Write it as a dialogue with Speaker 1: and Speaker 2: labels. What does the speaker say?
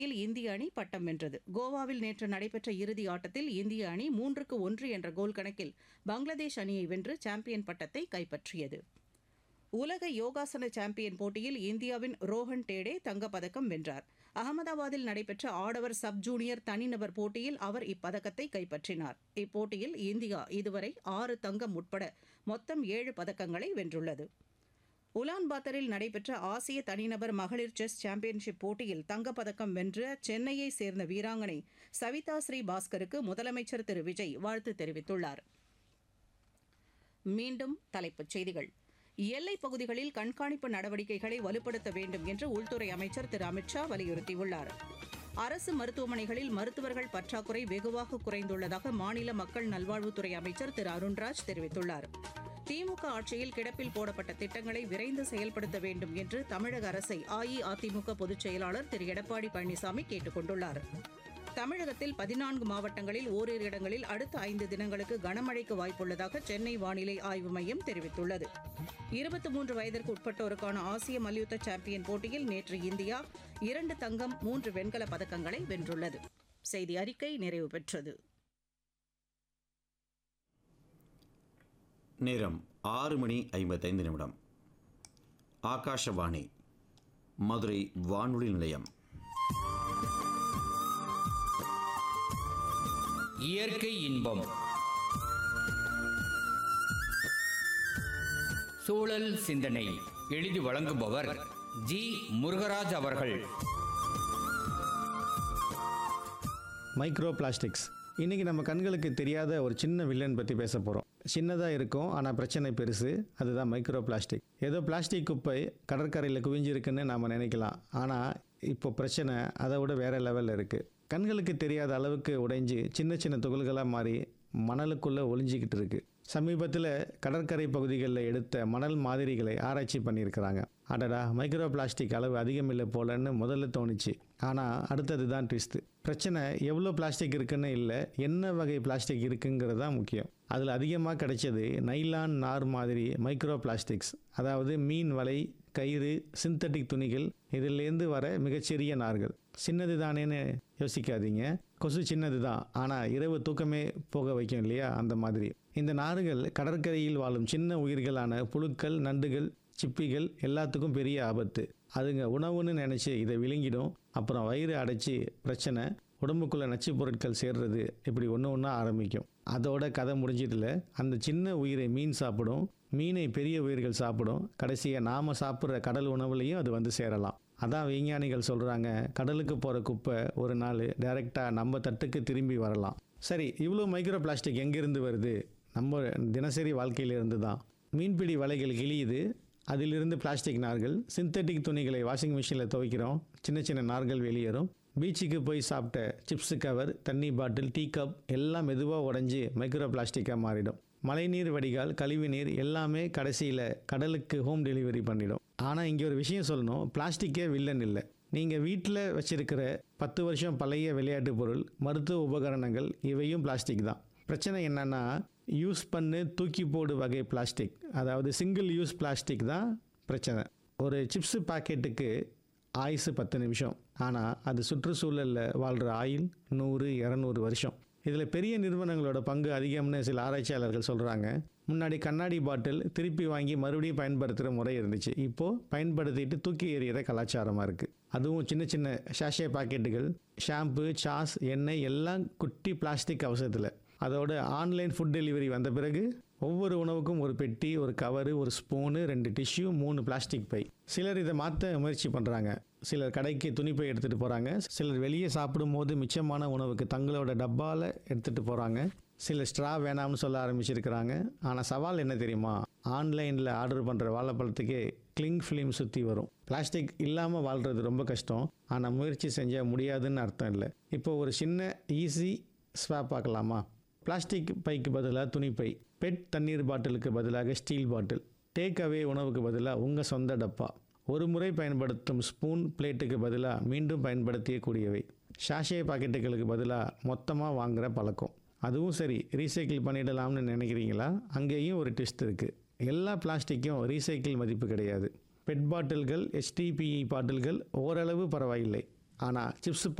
Speaker 1: இல் இந்திய அணி பட்டம் வென்றது கோவாவில் நேற்று நடைபெற்ற இறுதி ஆட்டத்தில் இந்திய அணி மூன்றுக்கு ஒன்று என்ற கோல் கணக்கில் பங்களாதேஷ் அணியை வென்று சாம்பியன் பட்டத்தை கைப்பற்றியது உலக யோகாசன சாம்பியன் போட்டியில் இந்தியாவின் ரோஹன் டேடே தங்கப்பதக்கம் வென்றார் அகமதாபாத்தில் நடைபெற்ற ஆடவர் சப் ஜூனியர் தனிநபர் போட்டியில் அவர் இப்பதக்கத்தை கைப்பற்றினார் இப்போட்டியில் இந்தியா இதுவரை ஆறு தங்கம் உட்பட மொத்தம் ஏழு பதக்கங்களை வென்றுள்ளது உலான்பாத்தரில் நடைபெற்ற ஆசிய தனிநபர் மகளிர் செஸ் சாம்பியன்ஷிப் போட்டியில் தங்கப்பதக்கம் வென்ற சென்னையை சேர்ந்த வீராங்கனை சவிதா ஸ்ரீ பாஸ்கருக்கு முதலமைச்சர் திரு விஜய் வாழ்த்து தெரிவித்துள்ளார் மீண்டும் தலைப்புச் செய்திகள் எல்லைப் பகுதிகளில் கண்காணிப்பு நடவடிக்கைகளை வலுப்படுத்த வேண்டும் என்று உள்துறை அமைச்சர் திரு அமித்ஷா வலியுறுத்தியுள்ளார் அரசு மருத்துவமனைகளில் மருத்துவர்கள் பற்றாக்குறை வெகுவாக குறைந்துள்ளதாக மாநில மக்கள் நல்வாழ்வுத்துறை அமைச்சர் திரு அருண்ராஜ் தெரிவித்துள்ளார் திமுக ஆட்சியில் கிடப்பில் போடப்பட்ட திட்டங்களை விரைந்து செயல்படுத்த வேண்டும் என்று தமிழக அரசை அஇஅதிமுக பொதுச் செயலாளர் திரு எடப்பாடி பழனிசாமி கேட்டுக் கொண்டுள்ளார் தமிழகத்தில் பதினான்கு மாவட்டங்களில் ஓரிரு இடங்களில் அடுத்த ஐந்து தினங்களுக்கு கனமழைக்கு வாய்ப்புள்ளதாக சென்னை வானிலை ஆய்வு மையம் தெரிவித்துள்ளது இருபத்தி மூன்று வயதிற்கு உட்பட்டோருக்கான ஆசிய மல்யுத்த சாம்பியன் போட்டியில் நேற்று இந்தியா இரண்டு தங்கம் மூன்று வெண்கலப் பதக்கங்களை வென்றுள்ளது செய்தி அறிக்கை நிறைவு பெற்றது
Speaker 2: நேரம் ஆறு மணி ஐம்பத்தைந்து நிமிடம் ஆகாஷவாணி மதுரை வானொலி நிலையம்
Speaker 3: இயற்கை இன்பம் சூழல் சிந்தனை எழுதி வழங்குபவர் ஜி முருகராஜ் அவர்கள்
Speaker 4: மைக்ரோ பிளாஸ்டிக்ஸ் இன்றைக்கி நம்ம கண்களுக்கு தெரியாத ஒரு சின்ன வில்லன் பற்றி பேச போகிறோம் சின்னதாக இருக்கும் ஆனால் பிரச்சனை பெருசு அதுதான் மைக்ரோ பிளாஸ்டிக் ஏதோ பிளாஸ்டிக் குப்பை கடற்கரையில் குவிஞ்சிருக்குன்னு நாம் நினைக்கலாம் ஆனால் இப்போ பிரச்சனை அதை விட வேறு லெவலில் இருக்குது கண்களுக்கு தெரியாத அளவுக்கு உடைஞ்சு சின்ன சின்ன துகள்களாக மாறி மணலுக்குள்ளே ஒளிஞ்சிக்கிட்டு இருக்கு சமீபத்தில் கடற்கரை பகுதிகளில் எடுத்த மணல் மாதிரிகளை ஆராய்ச்சி பண்ணியிருக்கிறாங்க அடடா மைக்ரோ பிளாஸ்டிக் அளவு அதிகமில்லை போலன்னு முதல்ல தோணுச்சு ஆனால் அடுத்தது தான் ட்விஸ்ட்டு பிரச்சனை எவ்வளோ பிளாஸ்டிக் இருக்குன்னு இல்லை என்ன வகை பிளாஸ்டிக் இருக்குங்கிறது தான் முக்கியம் அதில் அதிகமாக கிடைச்சது நைலான் நார் மாதிரி மைக்ரோ பிளாஸ்டிக்ஸ் அதாவது மீன் வலை கயிறு சிந்தட்டிக் துணிகள் இதிலேருந்து வர மிகச்சிறிய நார்கள் சின்னது தானேன்னு யோசிக்காதீங்க கொசு சின்னது தான் ஆனால் இரவு தூக்கமே போக வைக்கும் இல்லையா அந்த மாதிரி இந்த நார்கள் கடற்கரையில் வாழும் சின்ன உயிர்களான புழுக்கள் நண்டுகள் சிப்பிகள் எல்லாத்துக்கும் பெரிய ஆபத்து அதுங்க உணவுன்னு நினச்சி இதை விழுங்கிடும் அப்புறம் வயிறு அடைச்சி பிரச்சனை உடம்புக்குள்ளே நச்சு பொருட்கள் சேர்றது இப்படி ஒன்று ஒன்றா ஆரம்பிக்கும் அதோட கதை முடிஞ்சதில் அந்த சின்ன உயிரை மீன் சாப்பிடும் மீனை பெரிய உயிர்கள் சாப்பிடும் கடைசியாக நாம் சாப்பிட்ற கடல் உணவுலையும் அது வந்து சேரலாம் அதான் விஞ்ஞானிகள் சொல்கிறாங்க கடலுக்கு போகிற குப்பை ஒரு நாள் டைரெக்டாக நம்ம தட்டுக்கு திரும்பி வரலாம் சரி இவ்வளோ மைக்ரோ பிளாஸ்டிக் எங்கேருந்து வருது நம்ம தினசரி வாழ்க்கையிலிருந்து தான் மீன்பிடி வலைகள் கிழியுது அதிலிருந்து பிளாஸ்டிக் நார்கள் சிந்தட்டிக் துணிகளை வாஷிங் மிஷினில் துவைக்கிறோம் சின்ன சின்ன நார்கள் வெளியேறும் பீச்சுக்கு போய் சாப்பிட்ட சிப்ஸ் கவர் தண்ணி பாட்டில் டீ கப் எல்லாம் மெதுவாக உடஞ்சி மைக்ரோ பிளாஸ்டிக்காக மாறிடும் மழைநீர் வடிகால் கழிவுநீர் எல்லாமே கடைசியில் கடலுக்கு ஹோம் டெலிவரி பண்ணிடும் ஆனால் இங்கே ஒரு விஷயம் சொல்லணும் பிளாஸ்டிக்கே வில்லன் இல்லை நீங்கள் வீட்டில் வச்சிருக்கிற பத்து வருஷம் பழைய விளையாட்டு பொருள் மருத்துவ உபகரணங்கள் இவையும் பிளாஸ்டிக் தான் பிரச்சனை என்னென்னா யூஸ் பண்ணு தூக்கி போடு வகை பிளாஸ்டிக் அதாவது சிங்கிள் யூஸ் பிளாஸ்டிக் தான் பிரச்சனை ஒரு சிப்ஸு பாக்கெட்டுக்கு ஆயுசு பத்து நிமிஷம் ஆனால் அது சுற்றுச்சூழலில் வாழ்கிற ஆயுள் நூறு இரநூறு வருஷம் இதில் பெரிய நிறுவனங்களோட பங்கு அதிகம்னு சில ஆராய்ச்சியாளர்கள் சொல்கிறாங்க முன்னாடி கண்ணாடி பாட்டில் திருப்பி வாங்கி மறுபடியும் பயன்படுத்துகிற முறை இருந்துச்சு இப்போது பயன்படுத்திட்டு தூக்கி எறிகிற கலாச்சாரமாக இருக்குது அதுவும் சின்ன சின்ன ஷாஷே பாக்கெட்டுகள் ஷாம்பு சாஸ் எண்ணெய் எல்லாம் குட்டி பிளாஸ்டிக் அவசரத்தில் அதோட ஆன்லைன் ஃபுட் டெலிவரி வந்த பிறகு ஒவ்வொரு உணவுக்கும் ஒரு பெட்டி ஒரு கவரு ஒரு ஸ்பூனு ரெண்டு டிஷ்யூ மூணு பிளாஸ்டிக் பை சிலர் இதை மாற்ற முயற்சி பண்ணுறாங்க சிலர் கடைக்கு துணிப்பை எடுத்துகிட்டு போகிறாங்க சிலர் வெளியே சாப்பிடும்போது மிச்சமான உணவுக்கு தங்களோட டப்பாவில் எடுத்துகிட்டு போகிறாங்க சில ஸ்ட்ரா வேணாம்னு சொல்ல ஆரம்பிச்சிருக்கிறாங்க ஆனால் சவால் என்ன தெரியுமா ஆன்லைனில் ஆர்டர் பண்ணுற வாழைப்பழத்துக்கே கிளிங் ஃபிலிம் சுற்றி வரும் பிளாஸ்டிக் இல்லாமல் வாழ்கிறது ரொம்ப கஷ்டம் ஆனால் முயற்சி செஞ்சால் முடியாதுன்னு அர்த்தம் இல்லை இப்போ ஒரு சின்ன ஈஸி ஸ்வாப் பார்க்கலாமா பிளாஸ்டிக் பைக்கு பதிலாக துணிப்பை பெட் தண்ணீர் பாட்டிலுக்கு பதிலாக ஸ்டீல் பாட்டில் டேக் அவே உணவுக்கு பதிலாக உங்கள் சொந்த டப்பா ஒரு முறை பயன்படுத்தும் ஸ்பூன் பிளேட்டுக்கு பதிலாக மீண்டும் பயன்படுத்தியக்கூடியவை ஷாஷே பாக்கெட்டுகளுக்கு பதிலாக மொத்தமாக வாங்குகிற பழக்கம் அதுவும் சரி ரீசைக்கிள் பண்ணிடலாம்னு நினைக்கிறீங்களா அங்கேயும் ஒரு ட்விஸ்ட் இருக்குது எல்லா பிளாஸ்டிக்கும் ரீசைக்கிள் மதிப்பு கிடையாது பெட் பாட்டில்கள் எஸ்டிபிஇ பாட்டில்கள் ஓரளவு பரவாயில்லை ஆனால் சிப்ஸ்